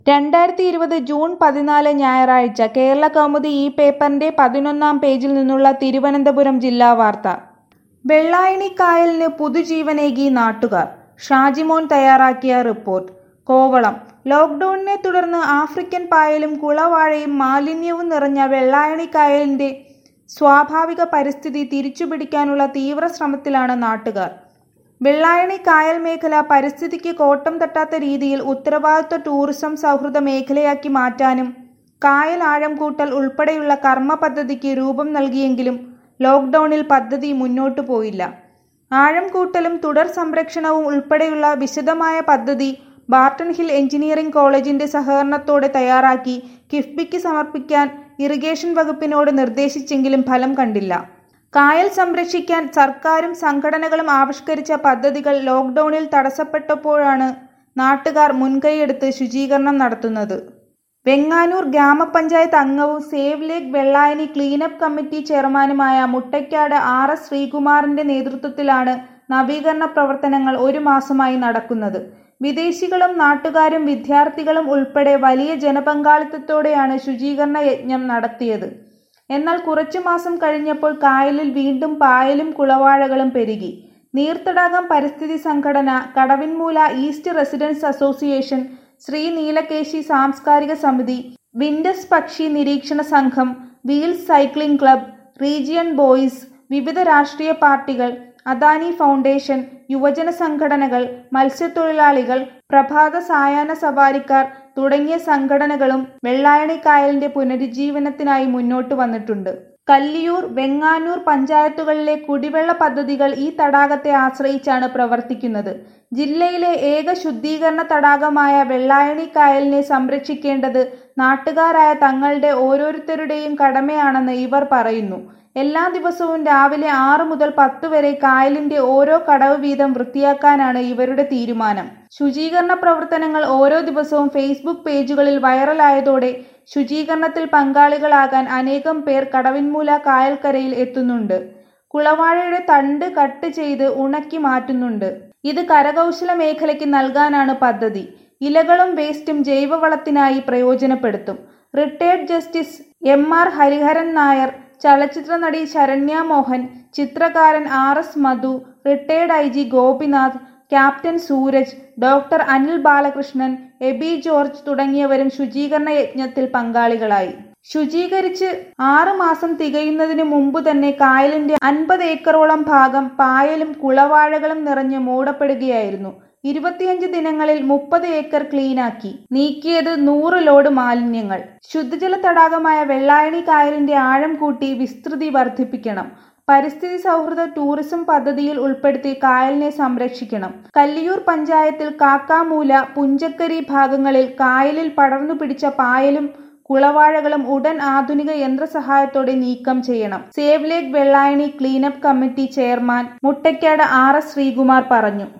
രണ്ടായിരത്തി ഇരുപത് ജൂൺ പതിനാല് ഞായറാഴ്ച കേരള കൗമുദി ഈ പേപ്പറിന്റെ പതിനൊന്നാം പേജിൽ നിന്നുള്ള തിരുവനന്തപുരം ജില്ലാ വാർത്ത വെള്ളായണി കായലിന് പുതുജീവനേകി നാട്ടുകാർ ഷാജിമോൻ തയ്യാറാക്കിയ റിപ്പോർട്ട് കോവളം ലോക്ക്ഡൌണിനെ തുടർന്ന് ആഫ്രിക്കൻ പായലും കുളവാഴയും മാലിന്യവും നിറഞ്ഞ വെള്ളായണി കായലിന്റെ സ്വാഭാവിക പരിസ്ഥിതി തിരിച്ചുപിടിക്കാനുള്ള തീവ്ര ശ്രമത്തിലാണ് നാട്ടുകാർ വെള്ളായണി കായൽ മേഖല പരിസ്ഥിതിക്ക് കോട്ടം തട്ടാത്ത രീതിയിൽ ഉത്തരവാദിത്വ ടൂറിസം സൗഹൃദ മേഖലയാക്കി മാറ്റാനും കായൽ ആഴം കൂട്ടൽ ഉൾപ്പെടെയുള്ള കർമ്മ പദ്ധതിക്ക് രൂപം നൽകിയെങ്കിലും ലോക്ക്ഡൌണിൽ പദ്ധതി മുന്നോട്ടു പോയില്ല ആഴം കൂട്ടലും തുടർ സംരക്ഷണവും ഉൾപ്പെടെയുള്ള വിശദമായ പദ്ധതി ബാർട്ടൺ ഹിൽ എഞ്ചിനീയറിംഗ് കോളേജിന്റെ സഹകരണത്തോടെ തയ്യാറാക്കി കിഫ്ബിക്ക് സമർപ്പിക്കാൻ ഇറിഗേഷൻ വകുപ്പിനോട് നിർദ്ദേശിച്ചെങ്കിലും ഫലം കണ്ടില്ല കായൽ സംരക്ഷിക്കാൻ സർക്കാരും സംഘടനകളും ആവിഷ്കരിച്ച പദ്ധതികൾ ലോക്ക്ഡൌണിൽ തടസ്സപ്പെട്ടപ്പോഴാണ് നാട്ടുകാർ മുൻകൈയെടുത്ത് ശുചീകരണം നടത്തുന്നത് വെങ്ങാനൂർ ഗ്രാമപഞ്ചായത്ത് അംഗവും save lake Vellayani cleanup committee ചെയർമാനുമായ മുട്ടയ്ക്കാട് ആർ എസ് ശ്രീകുമാറിന്റെ നേതൃത്വത്തിലാണ് നവീകരണ പ്രവർത്തനങ്ങൾ ഒരു മാസമായി നടക്കുന്നത് വിദേശികളും നാട്ടുകാരും വിദ്യാർത്ഥികളും ഉൾപ്പെടെ വലിയ ജനപങ്കാളിത്തത്തോടെയാണ് ശുചീകരണ യജ്ഞം നടത്തിയത് എന്നാൽ കുറച്ചു മാസം കഴിഞ്ഞപ്പോൾ കായലിൽ വീണ്ടും പായലും കുളവാഴകളും പെരുകി നീർത്തടാകം പരിസ്ഥിതി സംഘടന Kadavinmoola east residence association Sree Neelakeshi സാംസ്കാരിക സമിതി വിൻഡസ് പക്ഷി നിരീക്ഷണ സംഘം wheels cycling club region boys വിവിധ രാഷ്ട്രീയ പാർട്ടികൾ അദാനി ഫൗണ്ടേഷൻ യുവജന സംഘടനകൾ മത്സ്യത്തൊഴിലാളികൾ പ്രഭാത സായാഹ്ന സവാരിക്കാർ തുടങ്ങിയ സംഘടനകളും വെള്ളായണി കായലിന്റെ പുനരുജ്ജീവനത്തിനായി മുന്നോട്ട് വന്നിട്ടുണ്ട് കല്ലിയൂർ വെങ്ങാനൂർ പഞ്ചായത്തുകളിലെ കുടിവെള്ള പദ്ധതികൾ ഈ തടാകത്തെ ആശ്രയിച്ചാണ് പ്രവർത്തിക്കുന്നത് ജില്ലയിലെ ഏക ശുദ്ധീകരണ തടാകമായ വെള്ളായണി കായലിനെ സംരക്ഷിക്കേണ്ടത് നാട്ടുകാരായ തങ്ങളുടെ ഓരോരുത്തരുടെയും കടമയാണെന്ന് ഇവർ പറയുന്നു എല്ലാ ദിവസവും രാവിലെ ആറ് മുതൽ പത്ത് വരെ കായലിന്റെ ഓരോ കടവ് വീതം വൃത്തിയാക്കാനാണ് ഇവരുടെ തീരുമാനം ശുചീകരണ പ്രവർത്തനങ്ങൾ ഓരോ ദിവസവും ഫേസ്ബുക്ക് പേജുകളിൽ വൈറലായതോടെ ശുചീകരണത്തിൽ പങ്കാളികളാകാൻ അനേകം പേർ കടവിൻമൂല കായൽക്കരയിൽ എത്തുന്നുണ്ട് കുളവാഴയുടെ തണ്ട് കട്ട് ചെയ്ത് ഉണക്കി മാറ്റുന്നുണ്ട് ഇത് കരകൗശല മേഖലയ്ക്ക് നൽകാനാണ് പദ്ധതി ഇലകളും വേസ്റ്റും ജൈവവളത്തിനായി പ്രയോജനപ്പെടുത്തും retired justice M R Hariharan Nair ചലച്ചിത്ര നടി ശരണ്യ മോഹൻ ചിത്രകാരൻ R S Madhu retired I G Gopinath captain Sooraj doctor Anil Balakrishnan Aby George തുടങ്ങിയവരും ശുചീകരണ യജ്ഞത്തിൽ പങ്കാളികളായി ശുചീകരിച്ച് ആറ് മാസം തികയുന്നതിന് മുമ്പ് തന്നെ കായലിന്റെ അൻപത് ഏക്കറോളം ഭാഗം പായലും കുളവാഴകളും നിറഞ്ഞ് മൂടപ്പെടുകയായിരുന്നു ഇരുപത്തിയഞ്ച് ദിനങ്ങളിൽ മുപ്പത് ഏക്കർ ക്ലീനാക്കി നീക്കിയത് നൂറ് ലോഡ് മാലിന്യങ്ങൾ ശുദ്ധജല തടാകമായ വെള്ളായണി കായലിന്റെ ആഴം കൂട്ടി വിസ്തൃതി വർദ്ധിപ്പിക്കണം പരിസ്ഥിതി സൗഹൃദ ടൂറിസം പദ്ധതിയിൽ ഉൾപ്പെടുത്തി കായലിനെ സംരക്ഷിക്കണം കല്ലിയൂർ പഞ്ചായത്തിൽ കാക്കാമൂല പുഞ്ചക്കരി ഭാഗങ്ങളിൽ കായലിൽ പടർന്നു പിടിച്ച പായലും കുളവാഴകളും ഉടൻ ആധുനിക യന്ത്രസഹായത്തോടെ നീക്കം ചെയ്യണം save lake Vellayani cleanup committee chairman Muttaykkad R S Sreekumar പറഞ്ഞു